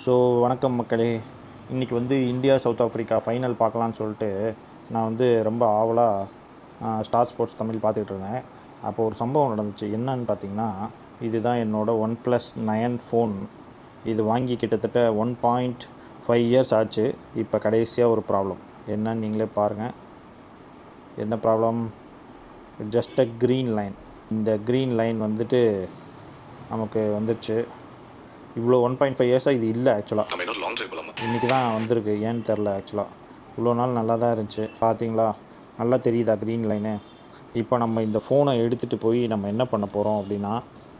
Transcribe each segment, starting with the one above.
so வணக்கம் மக்களே இன்றைக்கி வந்து இந்தியா சவுத் ஆஃப்ரிக்கா ஃபைனல் பார்க்கலான்னு சொல்லிட்டு நான் வந்து ரொம்ப ஆவலாக ஸ்டார் ஸ்போர்ட்ஸ் தமிழ் பார்த்துக்கிட்டு இருந்தேன் அப்போ ஒரு சம்பவம் நடந்துச்சு என்னன்னு பார்த்தீங்கன்னா இதுதான் என்னோடய ஒன் ப்ளஸ் நயன் ஃபோன் இது வாங்கி கிட்டத்தட்ட ஒன் பாயிண்ட் ஃபைவ் இயர்ஸ் ஆச்சு இப்போ கடைசியாக ஒரு ப்ராப்ளம் என்னன்னு நீங்களே பாருங்கள் என்ன problem just uh green line இந்த க்ரீன் லைன் வந்துட்டு நமக்கு வந்துருச்சு இவ்வளோ ஒன் பாயிண்ட் ஃபைவ் இயர்ஸாக இது இல்லை ஆக்சுவலாக நம்ம இன்னொரு லாங் ட்ரைவ் போகலாமா இன்றைக்கி தான் வந்திருக்கு ஏன்னு தெரில ஆக்சுவலாக இவ்வளோ நாள் நல்லா தான் இருந்துச்சு பார்த்தீங்களா நல்லா தெரியுதா க்ரீன் லைனு இப்போ நம்ம இந்த ஃபோனை எடுத்துகிட்டு போய் நம்ம என்ன பண்ண போகிறோம் அப்படின்னா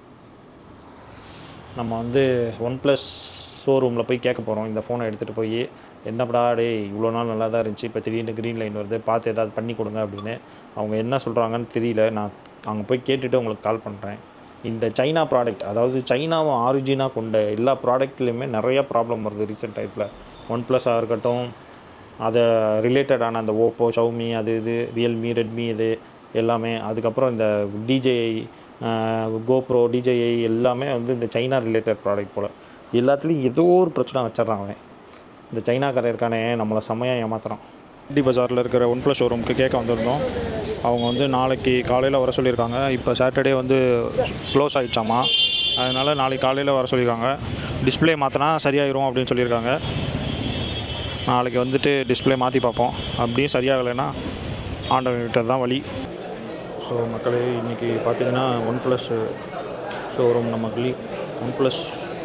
நம்ம வந்து ஒன் ப்ளஸ் ஷோரூமில் போய் கேட்க போகிறோம் இந்த ஃபோனை எடுத்துகிட்டு போய் என்னப்படா டேய் இவ்வளோ நாள் நல்லா தான் இருந்துச்சு இப்போ திடீர்னு க்ரீன் லைன் வருது பார்த்து ஏதாவது பண்ணி கொடுங்க அப்படின்னு அவங்க என்ன சொல்கிறாங்கன்னு தெரியல நான் அங்கே போய் கேட்டுட்டு உங்களுக்கு கால் பண்ணுறேன் இந்த சைனா ப்ராடக்ட் அதாவது சைனாவை ஆரிஜினாக கொண்ட எல்லா ப்ராடக்ட்லேயுமே நிறைய ப்ராப்ளம் வருது ரீசெண்ட் டைத்தில் ஒன் ப்ளஸ்ஸாக இருக்கட்டும் அதை ரிலேட்டடான அந்த ஓப்போ ஷவுமி அது இது ரியல்மி ரெட்மி இது எல்லாமே அதுக்கப்புறம் இந்த டிஜேஐ கோப்ரோ டிஜேஐ எல்லாமே வந்து இந்த சைனா ரிலேட்டட் ப்ராடக்ட் போல் எல்லாத்துலேயும் ஏதோ ஒரு பிரச்சனை வச்சிட்றான் அவன் இந்த சைனாக்காரன் இருக்கானே நம்மளை செம்மையாக ஏமாத்துறான் டி பஜாரில் இருக்கிற ஒன் ப்ளஸ் ஷோரூமுக்கு கேட்க வந்திருந்தோம் அவங்க வந்து நாளைக்கு காலையில் வர சொல்லியிருக்காங்க இப்போ சாட்டர்டே வந்து க்ளோஸ் ஆகிடுச்சாமா அதனால் நாளைக்கு காலையில் வர சொல்லியிருக்காங்க டிஸ்ப்ளே மாற்றினா சரியாயிரும் அப்படின்னு சொல்லியிருக்காங்க நாளைக்கு வந்துட்டு டிஸ்ப்ளே மாற்றி பார்ப்போம் அப்படியும் சரியாகலைன்னா ஆண்டவன் விட்டது தான் வழி ஸோ மக்களே இன்றைக்கி பார்த்தீங்கன்னா ஒன் ப்ளஸ் ஷோரூம் நம்ம கிளி OnePlus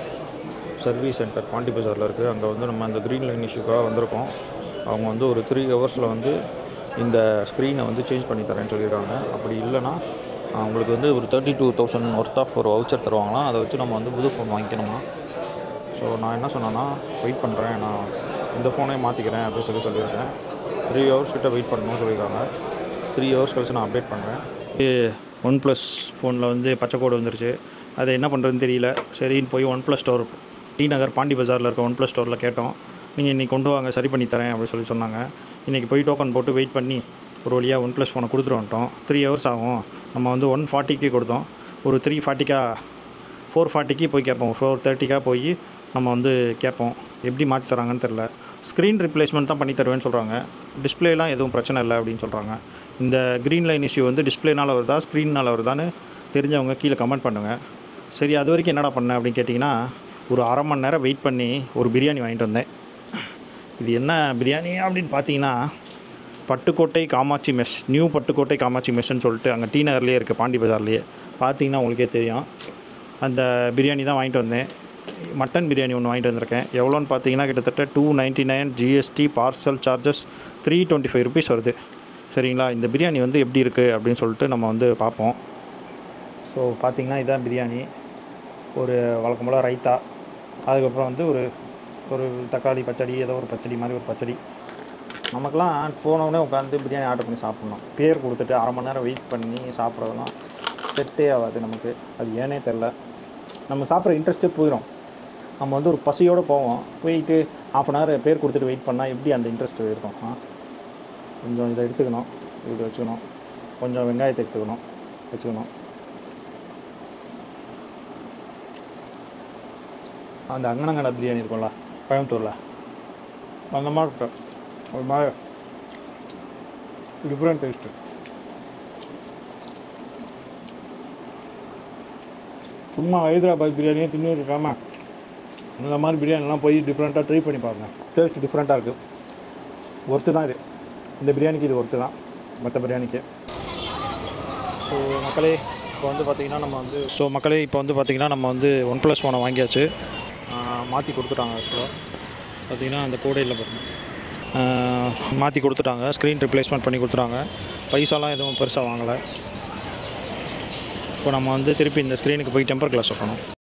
service centre Pondy பஜாரில் இருக்குது அங்கே வந்து நம்ம அந்த க்ரீன் லைன் இஷ்யூக்காக வந்திருக்கோம் அவங்க வந்து ஒரு த்ரீ ஹவர்ஸில் வந்து இந்த ஸ்க்ரீனை வந்து சேஞ்ச் பண்ணி தரேன்னு சொல்லியிருக்காங்க அப்படி இல்லைன்னா அவங்களுக்கு வந்து ஒரு thirty two thousand worth of ஒரு வவுச்சர் தருவாங்களாம் அதை வச்சு நம்ம வந்து புது ஃபோன் வாங்கிக்கணுமா ஸோ நான் என்ன சொன்னேன்னா வெயிட் பண்ணுறேன் நான் இந்த ஃபோனே மாற்றிக்கிறேன் அப்படின்னு சொல்லி சொல்லியிருக்கேன் த்ரீ ஹவர்ஸ் கிட்ட வெயிட் பண்ணணும்னு சொல்லியிருக்காங்க த்ரீ ஹவர்ஸ் கழிச்சு நான் அப்டேட் பண்ணுறேன் ஒன் ப்ளஸ் ஃபோனில் வந்து பச்சை கோடு வந்துருச்சு அதை என்ன பண்ணுறதுன்னு தெரியல சரின்னு போய் OnePlus store T Nagar Pondy பஜாரில் இருக்க ஒன் ப்ளஸ் ஸ்டோரில் கேட்டோம் நீங்கள் இன்றைக்கி கொண்டு வாங்க சரி பண்ணி தரேன் அப்படின்னு சொல்லி சொன்னாங்க இன்றைக்கி போய் டோக்கன் போட்டு வெயிட் பண்ணி ஒரு வழியாக ஒன் ப்ளஸ் ஃபோனை கொடுத்துட்டு வந்துட்டோம் த்ரீ ஹவர்ஸ் ஆகும் நம்ம வந்து ஒன் ஃபார்ட்டிக்கு கொடுத்தோம் ஒரு த்ரீ ஃபார்ட்டிக்கா ஃபோர் ஃபார்ட்டிக்கு போய் கேட்போம் ஃபோர் தேர்ட்டிக்காக போய் நம்ம வந்து கேட்போம் எப்படி மாற்றி தராங்கன்னு தெரில ஸ்க்ரீன் ரிப்ளேஸ்மெண்ட் தான் பண்ணி தருவேன்னு சொல்கிறாங்க டிஸ்பிளேலாம் எதுவும் பிரச்சனை இல்லை அப்படின்னு சொல்கிறாங்க இந்த க்ரீன் லைன் இஷ்யூ வந்து டிஸ்பிளேனால் வருதா ஸ்க்ரீனால் வருதான்னு தெரிஞ்சவங்க கீழே கமெண்ட் பண்ணுங்கள் சரி அது வரைக்கும் என்னடா பண்ணேன் அப்படின்னு கேட்டிங்கன்னா ஒரு அரை மணி நேரம் வெயிட் பண்ணி ஒரு பிரியாணி வாங்கிட்டு வந்தேன் இது என்ன பிரியாணி அப்படின்னு பார்த்தீங்கன்னா பட்டுக்கோட்டை காமாட்சி மெஸ் நியூ பட்டுக்கோட்டை காமாட்சி மெஸ்ன்னு சொல்லிட்டு அங்கே டி நகர்லேயே இருக்குது பாண்டி பஜார்லேயே பார்த்தீங்கன்னா உங்களுக்கே தெரியும் அந்த பிரியாணி தான் வாங்கிட்டு வந்தேன் மட்டன் பிரியாணி ஒன்று வாங்கிட்டு வந்திருக்கேன் எவ்வளோன்னு பார்த்தீங்கன்னா கிட்டத்தட்ட two ninety nine GST parcel charges three twenty five rupees வருது சரிங்களா இந்த பிரியாணி வந்து எப்படி இருக்குது அப்படின்னு சொல்லிட்டு நம்ம வந்து பார்ப்போம் ஸோ பார்த்தீங்கன்னா இதான் பிரியாணி ஒரு வழக்கம் போல் ரைத்தா அதுக்கப்புறம் வந்து ஒரு ஒரு தக்காளி பச்சடி ஏதோ ஒரு பச்சடி மாதிரி ஒரு பச்சடி நமக்கெல்லாம் போனவுடனே உட்காந்து பிரியாணி ஆர்டர் பண்ணி சாப்பிட்ணும் பேர் கொடுத்துட்டு அரை மணி நேரம் வெயிட் பண்ணி சாப்பிட்றதெல்லாம் செட்டே ஆகாது நமக்கு அது ஏனே தெரில நம்ம சாப்பிட்ற இன்ட்ரெஸ்ட்டே போயிடும் நம்ம வந்து ஒரு பசியோடு போவோம் போயிட்டு ஆஃப் அன் ஹவர் பேர் கொடுத்துட்டு வெயிட் பண்ணால் எப்படி அந்த இன்ட்ரெஸ்ட் இருக்கும் ஆ கொஞ்சம் இதை எடுத்துக்கணும் இப்படி வச்சுக்கணும் கொஞ்சம் வெங்காயத்தை எடுத்துக்கணும் வச்சுக்கணும் அந்த அங்கனங்கடை பிரியாணி இருக்கும்ல கோயம்புத்தூரில் அந்த மாதிரி இருக்கும் ஒரு மாதிரி டிஃப்ரெண்ட் டேஸ்ட்டு சும்மா ஹைதராபாத் பிரியாணியே தின்னு இருக்காம இந்த மாதிரி பிரியாணிலாம் போய் டிஃப்ரெண்ட்டாக ட்ரை பண்ணி பாருங்க டேஸ்ட் டிஃப்ரெண்ட்டாக இருக்குது ஒர்த்து தான் இது இந்த பிரியாணிக்கு இது ஒர்த்து தான் மற்ற பிரியாணிக்கு ஸோ மக்களே இப்போ வந்து பார்த்திங்கன்னா நம்ம வந்து ஸோ மக்களே இப்போ வந்து பார்த்திங்கன்னா நம்ம வந்து ஒன் ப்ளஸ் ஃபோனை வாங்கியாச்சு மாற்றி கொடுத்துட்டாங்க ஆக்சுவலாக பார்த்திங்கன்னா அந்த கோடையில் பாருங்கள் மாற்றி கொடுத்துட்டாங்க ஸ்க்ரீன் ரிப்ளேஸ்மெண்ட் பண்ணி கொடுத்துட்டாங்க பைசாலாம் எதுவும் பெருசாக வாங்கலை இப்போ நம்ம வந்து திருப்பி இந்த ஸ்க்ரீனுக்கு போய் டெம்பர் கிளாஸ் வைக்கணும்